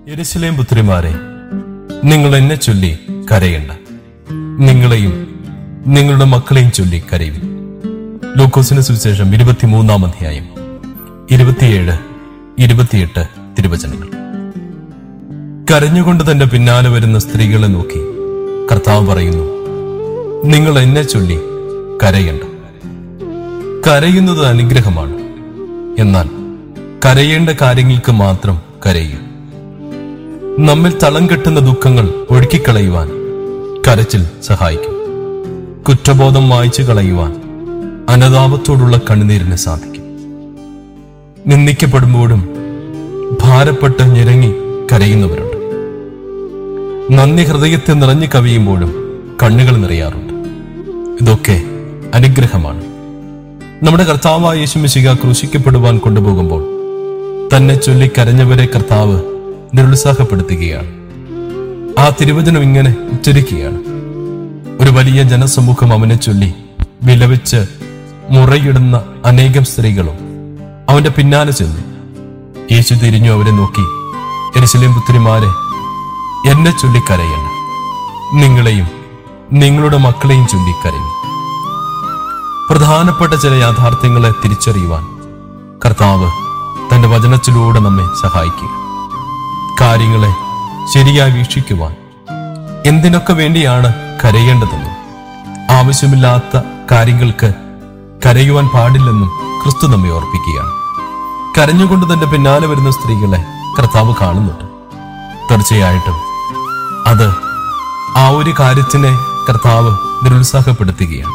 യെരുശലേം പുത്രിമാരെ നിങ്ങൾ എന്നെ ചൊല്ലി കരയണ്ട നിങ്ങളെയും നിങ്ങളുടെ മക്കളെയും ചൊല്ലി കരയുവിൻ ലൂക്കോസിന് സുവിശേഷം ഇരുപത്തിമൂന്നാം അധ്യായം ഇരുപത്തിയേഴ് ഇരുപത്തിയെട്ട് തിരുവചനങ്ങൾ കരഞ്ഞുകൊണ്ട് തന്റെ പിന്നാലെ വരുന്ന സ്ത്രീകളെ നോക്കി കർത്താവ് പറയുന്നു നിങ്ങൾ എന്നെ ചൊല്ലി കരയണ്ട കരയുന്നത് അനുഗ്രഹമാണ് എന്നാൽ കരയേണ്ട കാര്യങ്ങൾക്ക് മാത്രം കരയുക നമ്മിൽ തളം കെട്ടുന്ന ദുഃഖങ്ങൾ ഒഴുക്കിക്കളയുവാൻ കരച്ചിൽ സഹായിക്കും കുറ്റബോധം മായ്ച്ചു കളയുവാൻ അനതാപത്തോടുള്ള കണ്ണുനീരിന് സാധിക്കും നിന്ദിക്കപ്പെടുമ്പോഴും ഭാരപ്പെട്ട് ഞെരങ്ങി കരയുന്നവരുണ്ട് നന്ദി ഹൃദയത്തെ നിറഞ്ഞു കവിയുമ്പോഴും കണ്ണുകൾ നിറയാറുണ്ട് ഇതൊക്കെ അനുഗ്രഹമാണ് നമ്മുടെ കർത്താവായ യേശുമിശിക ക്രൂശിക്കപ്പെടുവാൻ കൊണ്ടുപോകുമ്പോൾ തന്നെ ചൊല്ലി കരഞ്ഞവരെ കർത്താവ് നിരുത്സാഹപ്പെടുത്തുകയാണ് ആ തിരുവചനം ഇങ്ങനെ ഉച്ചരിക്കുകയാണ് ഒരു വലിയ ജനസമൂഹം അവനെ ചൊല്ലി വിലപിച്ച് മുറയിടുന്ന അനേകം സ്ത്രീകളും അവന്റെ പിന്നാലെ ചെന്നു യേശു തിരിഞ്ഞു അവരെ നോക്കി എരിശിലേം പുത്രിമാരെ എന്നെ ചൊല്ലി കരയണ്ട നിങ്ങളെയും നിങ്ങളുടെ മക്കളെയും ചൊല്ലി കരയും പ്രധാനപ്പെട്ട ചില യാഥാർത്ഥ്യങ്ങളെ തിരിച്ചറിയുവാൻ കർത്താവ് തന്റെ വചനത്തിലൂടെ നമ്മെ സഹായിക്കുക കാര്യങ്ങളെ ശരിയായി വീക്ഷിക്കുവാൻ എന്തിനൊക്കെ വേണ്ടിയാണ് കരയേണ്ടതെന്നും ആവശ്യമില്ലാത്ത കാര്യങ്ങൾക്ക് കരയുവാൻ പാടില്ലെന്നും ക്രിസ്തു നമ്മെ ഓർപ്പിക്കുകയാണ് കരഞ്ഞുകൊണ്ട് തന്റെ പിന്നാലെ വരുന്ന സ്ത്രീകളെ കർത്താവ് കാണുന്നുണ്ട് തീർച്ചയായിട്ടും അത് ആ ഒരു കാര്യത്തിനെ കർത്താവ് നിരുത്സാഹപ്പെടുത്തുകയാണ്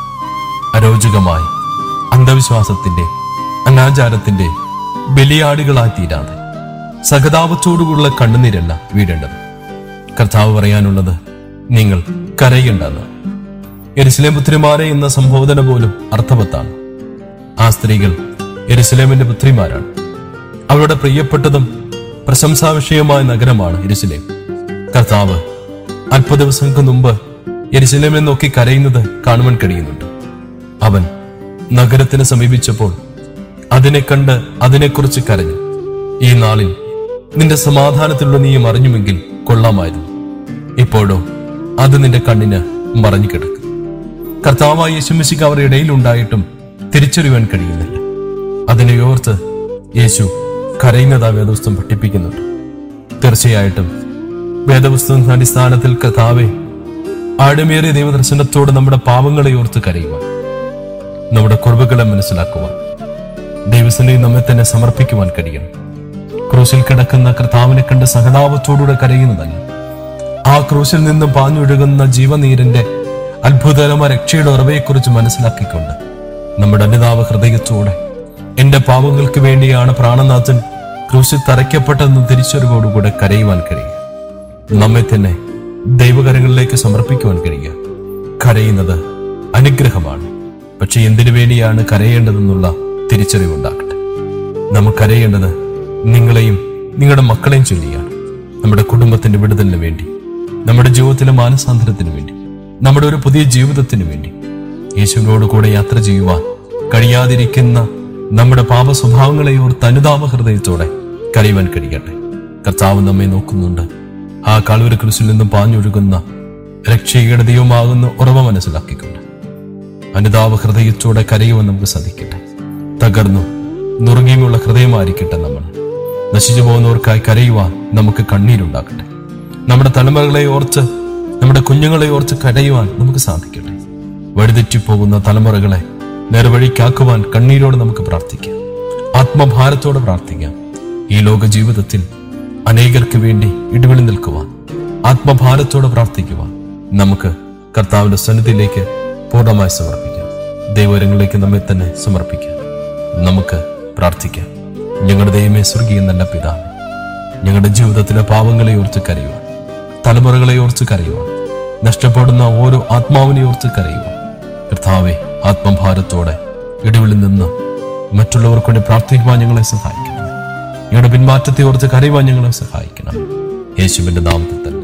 അരോചകമായി അന്ധവിശ്വാസത്തിന്റെ അനാചാരത്തിന്റെ ബലിയാടുകളായി തീരാതെ സഹതാപത്തോടുകൂടുള്ള കണ്ണുനീരല്ല വീടേണ്ടത് കർത്താവ് പറയാനുള്ളത് നിങ്ങൾ കരയണ്ടെന്ന് എരുസലേം പുത്രിമാരെ എന്ന സംബോധന പോലും അർത്ഥവത്താണ് ആ സ്ത്രീകൾ എരുസലേമിന്റെ പുത്രിമാരാണ് അവരുടെ പ്രിയപ്പെട്ടതും പ്രശംസാ വിഷയമായ നഗരമാണ് എരുസലേം കർത്താവ് അല്പ ദിവസങ്ങൾക്ക് മുമ്പ് എരുസലേമിനെ നോക്കി കരയുന്നത് കാണുവാൻ കഴിയുന്നുണ്ട് അവൻ നഗരത്തിനെ സമീപിച്ചപ്പോൾ അതിനെ കണ്ട് അതിനെക്കുറിച്ച് കരഞ്ഞു ഈ നാളിൽ നിന്റെ സമാധാനത്തിലുള്ള നീ അറിഞ്ഞുമെങ്കിൽ കൊള്ളാമായിരുന്നു ഇപ്പോഴോ അത് നിന്റെ കണ്ണിന് മറഞ്ഞു കിടക്കും കർത്താവായ യേശുമിശിക്ക് അവരുടെ ഇടയിലുണ്ടായിട്ടും തിരിച്ചറിയുവാൻ കഴിയുന്നില്ല അതിനെ ഓർത്ത് യേശു കരയുന്നതാ വേദപുസ്തകം പഠിപ്പിക്കുന്നുണ്ട് തീർച്ചയായിട്ടും വേദപുസ്തകം അടിസ്ഥാനത്തിൽ കർത്താവെ ആഴമേറിയ ദൈവദർശനത്തോട് നമ്മുടെ പാപങ്ങളെ ഓർത്ത് കരയുവാൻ നമ്മുടെ കുറവുകളെ മനസ്സിലാക്കുവാൻ ദൈവസനെ നമ്മെ തന്നെ സമർപ്പിക്കുവാൻ കഴിയണം ക്രൂശിൽ കിടക്കുന്ന കർത്താവിനെ കണ്ട് സഹതാപത്തോടുകൂടെ കരയുന്നതല്ല ആ ക്രൂശിൽ നിന്നും പാഞ്ഞൊഴുകുന്ന ജീവനീരിന്റെ അത്ഭുതകരമായ രക്ഷയുടെ ഉറവയെക്കുറിച്ച് മനസ്സിലാക്കിക്കൊണ്ട് നമ്മുടെ അനുതാപ ഹൃദയത്തോടെ എന്റെ പാപങ്ങൾക്ക് വേണ്ടിയാണ് പ്രാണനാഥൻ ക്രൂശിൽ തറയ്ക്കപ്പെട്ടതെന്ന് തിരിച്ചറിവോടുകൂടെ കരയുവാൻ കഴിയുക നമ്മെ തന്നെ ദൈവകരങ്ങളിലേക്ക് സമർപ്പിക്കുവാൻ കഴിയുക കരയുന്നത് അനുഗ്രഹമാണ് പക്ഷെ എന്തിനു വേണ്ടിയാണ് കരയേണ്ടതെന്നുള്ള തിരിച്ചറിവുണ്ടാകട്ടെ നമുക്ക് കരയേണ്ടത് നിങ്ങളെയും നിങ്ങളുടെ മക്കളെയും ചൊല്ലിയാണ് നമ്മുടെ കുടുംബത്തിന്റെ വിടുതലിന് വേണ്ടി നമ്മുടെ ജീവിതത്തിലെ മാനസാന്തരത്തിന് വേണ്ടി നമ്മുടെ ഒരു പുതിയ ജീവിതത്തിന് വേണ്ടി യേശുവിനോട് കൂടെ യാത്ര ചെയ്യുവാൻ കഴിയാതിരിക്കുന്ന നമ്മുടെ പാപ സ്വഭാവങ്ങളെ ഓർത്ത് അനുതാപ ഹൃദയത്തോടെ കരയുവാൻ കഴിയട്ടെ കർത്താവ് നമ്മെ നോക്കുന്നുണ്ട് ആ കാൽവര കുരിശിൽ നിന്നും പാഞ്ഞൊഴുകുന്ന രക്ഷയുടെ ദൈവമാകുന്ന ഉറവ മനസ്സിലാക്കിക്കൊണ്ട് അനുതാപ ഹൃദയത്തോടെ കരയുവാൻ നമുക്ക് സാധിക്കട്ടെ തകർന്നു നുറുങ്ങിയുമുള്ള ഹൃദയമായിരിക്കട്ടെ നമ്മൾ നശിച്ചു പോകുന്നവർക്കായി കരയുവാൻ നമുക്ക് കണ്ണീരുണ്ടാക്കട്ടെ നമ്മുടെ തലമുറകളെ ഓർത്ത് നമ്മുടെ കുഞ്ഞുങ്ങളെ ഓർത്ത് കരയുവാൻ നമുക്ക് സാധിക്കട്ടെ വഴിതെറ്റിപ്പോകുന്ന തലമുറകളെ നേർവഴിക്കാക്കുവാൻ കണ്ണീരോട് നമുക്ക് പ്രാർത്ഥിക്കാം ആത്മഭാരത്തോടെ പ്രാർത്ഥിക്കാം ഈ ലോക ജീവിതത്തിൽ അനേകർക്ക് വേണ്ടി ഇടവിളി നിൽക്കുവാൻ ആത്മഭാരത്തോടെ പ്രാർത്ഥിക്കുവാൻ നമുക്ക് കർത്താവിന്റെ സന്നിധിയിലേക്ക് പൂർണ്ണമായി സമർപ്പിക്കാം ദൈവരങ്ങളിലേക്ക് നമ്മെ തന്നെ സമർപ്പിക്കാം നമുക്ക് പ്രാർത്ഥിക്കാം ഞങ്ങളുടെ ദൈവമേ സ്വർഗീയ നല്ല പിതാവ് ഞങ്ങളുടെ ജീവിതത്തിലെ പാവങ്ങളെ ഓർത്ത് കരയുവാൻ തലമുറകളെ ഓർത്ത് കരയുവാൻ നഷ്ടപ്പെടുന്ന ഓരോ ആത്മാവിനെ ഓർത്ത് കരയുവാൻ കർത്താവെ ആത്മഭാരത്തോടെ ഇടിവിൽ നിന്ന് മറ്റുള്ളവർക്ക് വേണ്ടി പ്രാർത്ഥിക്കുവാൻ ഞങ്ങളെ സഹായിക്കണം ഞങ്ങളുടെ പിന്മാറ്റത്തെ ഓർത്ത് കരയുവാൻ ഞങ്ങളെ സഹായിക്കണം യേശുവിന്റെ നാമത്തിൽ തന്നെ